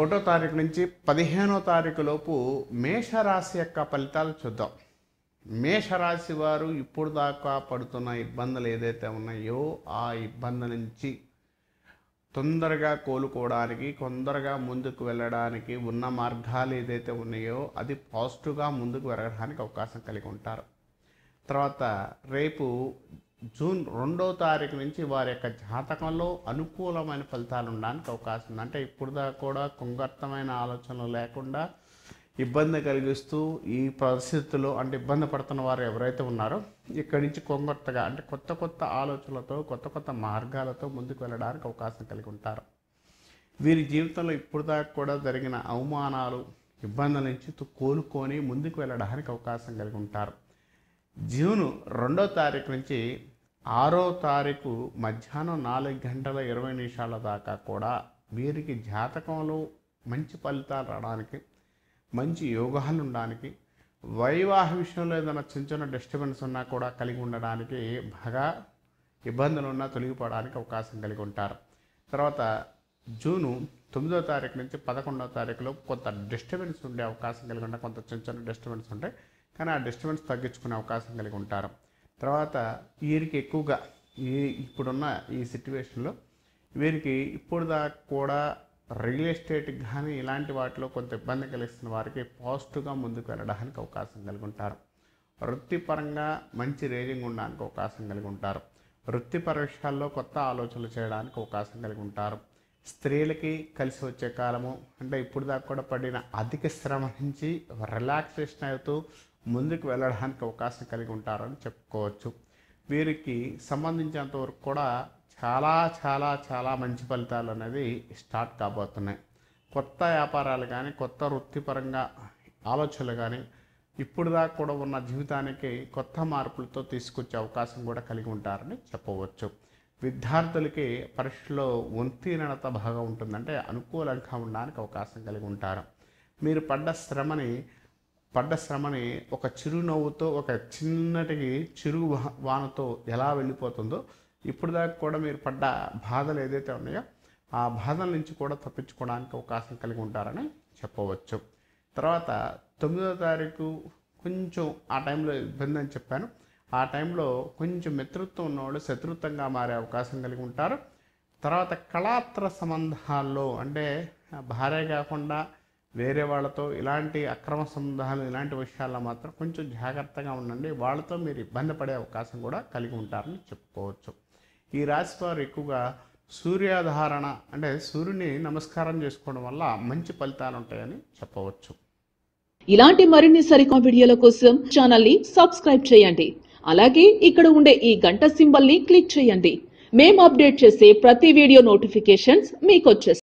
ఒకటో తారీఖు నుంచి పదిహేనో తారీఖు లోపు మేషరాశి యొక్క ఫలితాలు చూద్దాం మేషరాశి వారు ఇప్పుడు దాకా పడుతున్న ఇబ్బందులు ఏదైతే ఉన్నాయో ఆ ఇబ్బంది నుంచి తొందరగా కోలుకోవడానికి తొందరగా ముందుకు వెళ్ళడానికి ఉన్న మార్గాలు ఏదైతే ఉన్నాయో అది పాజిటివ్గా ముందుకు వెళ్ళడానికి అవకాశం కలిగి ఉంటారు తర్వాత రేపు జూన్ రెండో తారీఖు నుంచి వారి యొక్క జాతకంలో అనుకూలమైన ఫలితాలు ఉండడానికి అవకాశం ఉంది అంటే ఇప్పుడు దాకా కూడా కుంగర్తమైన ఆలోచనలు లేకుండా ఇబ్బంది కలిగిస్తూ ఈ పరిస్థితుల్లో అంటే ఇబ్బంది పడుతున్న వారు ఎవరైతే ఉన్నారో ఇక్కడి నుంచి కొంగొత్తగా అంటే కొత్త కొత్త ఆలోచనలతో కొత్త కొత్త మార్గాలతో ముందుకు వెళ్ళడానికి అవకాశం కలిగి ఉంటారు వీరి జీవితంలో ఇప్పుడు దాకా కూడా జరిగిన అవమానాలు ఇబ్బందుల నుంచి తు- కోలుకొని ముందుకు వెళ్ళడానికి అవకాశం కలిగి ఉంటారు జూన్ రెండో తారీఖు నుంచి ఆరో తారీఖు మధ్యాహ్నం నాలుగు గంటల ఇరవై నిమిషాల దాకా కూడా వీరికి జాతకంలో మంచి ఫలితాలు రావడానికి మంచి యోగాలు ఉండడానికి వైవాహ విషయంలో ఏదైనా చిన్న చిన్న డిస్టర్బెన్స్ ఉన్నా కూడా కలిగి ఉండడానికి బాగా ఇబ్బందులు ఉన్నా తొలగిపోవడానికి అవకాశం కలిగి ఉంటారు తర్వాత జూను తొమ్మిదో తారీఖు నుంచి పదకొండవ తారీఖులో కొంత డిస్టర్బెన్స్ ఉండే అవకాశం కలిగి ఉంటాయి కొంత చిన్న చిన్న డిస్టర్బెన్స్ ఉంటాయి కానీ ఆ డిస్టర్బెన్స్ తగ్గించుకునే అవకాశం కలిగి ఉంటారు తర్వాత వీరికి ఎక్కువగా ఈ ఇప్పుడున్న ఈ సిట్యువేషన్లో వీరికి ఇప్పుడు దాకా కూడా రియల్ ఎస్టేట్ కానీ ఇలాంటి వాటిలో కొంత ఇబ్బంది కలిగిస్తున్న వారికి పాజిటివ్గా ముందుకు వెళ్ళడానికి అవకాశం కలిగి ఉంటారు వృత్తిపరంగా మంచి రేజింగ్ ఉండడానికి అవకాశం కలిగి ఉంటారు వృత్తిపర విషయాల్లో కొత్త ఆలోచనలు చేయడానికి అవకాశం కలిగి ఉంటారు స్త్రీలకి కలిసి వచ్చే కాలము అంటే ఇప్పుడు దాకా కూడా పడిన అధిక శ్రమ నుంచి రిలాక్సేషన్ అవుతూ ముందుకు వెళ్ళడానికి అవకాశం కలిగి ఉంటారని చెప్పుకోవచ్చు వీరికి సంబంధించినంత వరకు కూడా చాలా చాలా చాలా మంచి ఫలితాలు అనేది స్టార్ట్ కాబోతున్నాయి కొత్త వ్యాపారాలు కానీ కొత్త వృత్తిపరంగా ఆలోచనలు కానీ ఇప్పుడు దాకా కూడా ఉన్న జీవితానికి కొత్త మార్పులతో తీసుకొచ్చే అవకాశం కూడా కలిగి ఉంటారని చెప్పవచ్చు విద్యార్థులకి పరీక్షలో ఉత్తీర్ణత బాగా ఉంటుందంటే అనుకూలంగా ఉండడానికి అవకాశం కలిగి ఉంటారు మీరు పడ్డ శ్రమని పడ్డ శ్రమని ఒక చిరునవ్వుతో ఒక చిన్నటి చిరు వా- వానతో ఎలా వెళ్ళిపోతుందో ఇప్పుడు దాకా కూడా మీరు పడ్డ బాధలు ఏదైతే ఉన్నాయో ఆ బాధల నుంచి కూడా తప్పించుకోవడానికి అవకాశం కలిగి ఉంటారని చెప్పవచ్చు తర్వాత తొమ్మిదో తారీఖు కొంచెం ఆ టైంలో ఇబ్బంది అని చెప్పాను ఆ టైంలో కొంచెం మిత్రత్వం ఉన్నవాళ్ళు శత్రుత్వంగా మారే అవకాశం కలిగి ఉంటారు తర్వాత కళాత్ర సంబంధాల్లో అంటే భార్య కాకుండా వేరే వాళ్ళతో ఇలాంటి అక్రమ సంబంధాలు ఇలాంటి విషయాల్లో మాత్రం కొంచెం జాగ్రత్తగా ఉండండి వాళ్ళతో మీరు ఇబ్బంది పడే అవకాశం కూడా కలిగి ఉంటారని చెప్పుకోవచ్చు ఈ రాశి వారు ఎక్కువగా సూర్యాధారణ అంటే సూర్యుని నమస్కారం చేసుకోవడం వల్ల మంచి ఫలితాలు ఉంటాయని చెప్పవచ్చు ఇలాంటి మరిన్ని సరికొత్త వీడియోల కోసం ఛానల్ ని సబ్స్క్రైబ్ చేయండి అలాగే ఇక్కడ ఉండే ఈ గంట సింబల్ ని క్లిక్ చేయండి మేము అప్డేట్ చేసే ప్రతి వీడియో నోటిఫికేషన్స్ మీకు వచ్చేస్తాయి